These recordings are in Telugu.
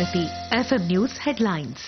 Bharati FM news headlines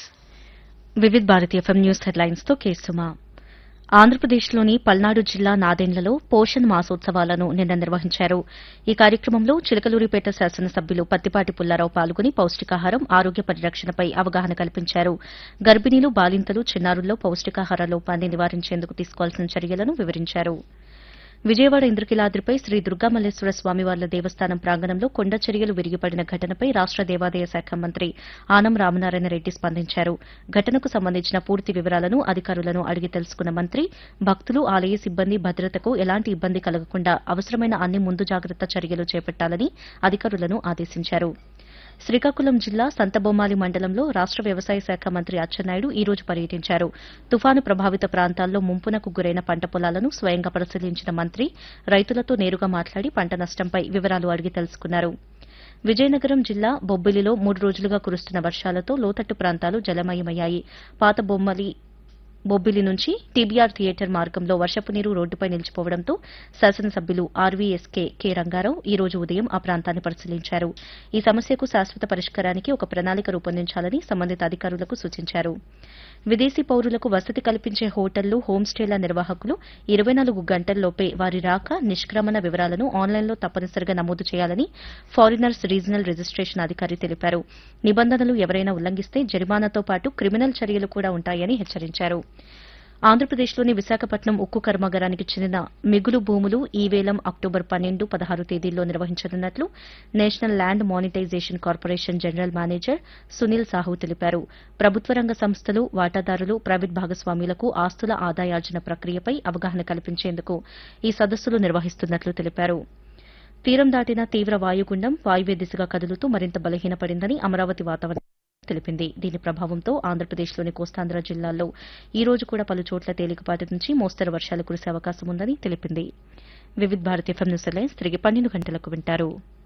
Vividh Bharati FM news headlines తో కేసుమా ఆంధ్రప్రదేశ్లోని పల్నాడు జిల్లా నాదెండ్లలో పోషణ్ మాసోత్సవాలను నిన్న నిర్వహించారు ఈ కార్యక్రమంలో చిలకలూరిపేట శాసనసభ్యులు పత్తిపాటి పుల్లారావు పాల్గొని పౌష్టికాహారం ఆరోగ్య పరిరక్షణపై అవగాహన కల్పించారు గర్భిణీలు బాలింతలు చిన్నారుల్లో పౌష్టికాహార లోపాన్ని నివారించేందుకు తీసుకోవాల్సిన చర్యలను వివరించారు విజయవాడ ఇంద్రకీలాద్రిపై శ్రీ దుర్గామల్లేశ్వర స్వామివార్ల దేవస్థానం ప్రాంగణంలో కొండ చర్యలు విరిగిపడిన ఘటనపై రాష్ట దేవాదాయ శాఖ మంత్రి ఆనం రామనారాయణ రెడ్డి స్పందించారు ఘటనకు సంబంధించిన పూర్తి వివరాలను అధికారులను అడిగి తెలుసుకున్న మంత్రి భక్తులు ఆలయ సిబ్బంది భద్రతకు ఎలాంటి ఇబ్బంది కలగకుండా అవసరమైన అన్ని ముందు జాగ్రత్త చర్యలు చేపట్టాలని అధికారులను ఆదేశించారు శ్రీకాకుళం జిల్లా సంతబొమ్మాలి మండలంలో రాష్ట వ్యవసాయ శాఖ మంత్రి అచ్చెన్నాయుడు ఈ రోజు పర్యటించారు తుఫాను ప్రభావిత ప్రాంతాల్లో ముంపునకు గురైన పంట పొలాలను స్వయంగా పరిశీలించిన మంత్రి రైతులతో నేరుగా మాట్లాడి పంట నష్టంపై వివరాలు అడిగి తెలుసుకున్నారు విజయనగరం జిల్లా బొబ్బిలిలో మూడు రోజులుగా కురుస్తున్న వర్షాలతో లోతట్టు ప్రాంతాలు జలమయమయ్యాయి పాత బొమ్మలి బొబ్బిలి నుంచి టీబీఆర్ థియేటర్ మార్గంలో వర్షపు నీరు రోడ్డుపై నిలిచిపోవడంతో శాసనసభ్యులు ఆర్వీఎస్కే కె రంగారావు ఈ రోజు ఉదయం ఆ ప్రాంతాన్ని పరిశీలించారు ఈ సమస్యకు శాశ్వత పరిష్కారానికి ఒక ప్రణాళిక రూపొందించాలని సంబంధిత అధికారులకు సూచించారు విదేశీ పౌరులకు వసతి కల్పించే హోటళ్లు హోంస్టేల నిర్వాహకులు ఇరవై నాలుగు గంటల్లోపే వారి రాక నిష్క్రమణ వివరాలను ఆన్లైన్లో తప్పనిసరిగా నమోదు చేయాలని ఫారినర్స్ రీజనల్ రిజిస్టేషన్ అధికారి తెలిపారు నిబంధనలు ఎవరైనా ఉల్లంఘిస్తే జరిమానాతో పాటు క్రిమినల్ చర్యలు కూడా ఉంటాయని హెచ్చరించారు ఆంధ్రప్రదేశ్లోని విశాఖపట్నం ఉక్కు కర్మాగారానికి చెందిన మిగులు భూములు ఈ వేలం అక్టోబర్ పన్నెండు పదహారు తేదీల్లో నిర్వహించనున్నట్లు National Land Monetization Corporation general manager Sunil Sahu తెలిపారు ప్రభుత్వ రంగ సంస్థలు వాటాదారులు ప్రైవేట్ భాగస్వాములకు ఆస్తుల ఆదాయార్జన ప్రక్రియపై అవగాహన కల్పించేందుకు ఈ సదస్సులు నిర్వహిస్తున్నట్లు తెలిపారు తీరం దాటిన తీవ్ర వాయుగుండం వాయువ్య దిశగా కదులుతూ మరింత బలహీనపడిందని అమరావతి వాతావరణ తెలిపింది దీని ప్రభావంతో ఆంధ్రప్రదేశ్లోని కోస్తాంధ్ర జిల్లాల్లో ఈ రోజు కూడా పలు చోట్ల తేలికపాటి నుంచి మోస్తరు వర్షాలు కురిసే అవకాశం ఉందని తెలిపింది Vividh Bharat FM news lines తిరిగి పన్నెండు గంటలకు వింటారు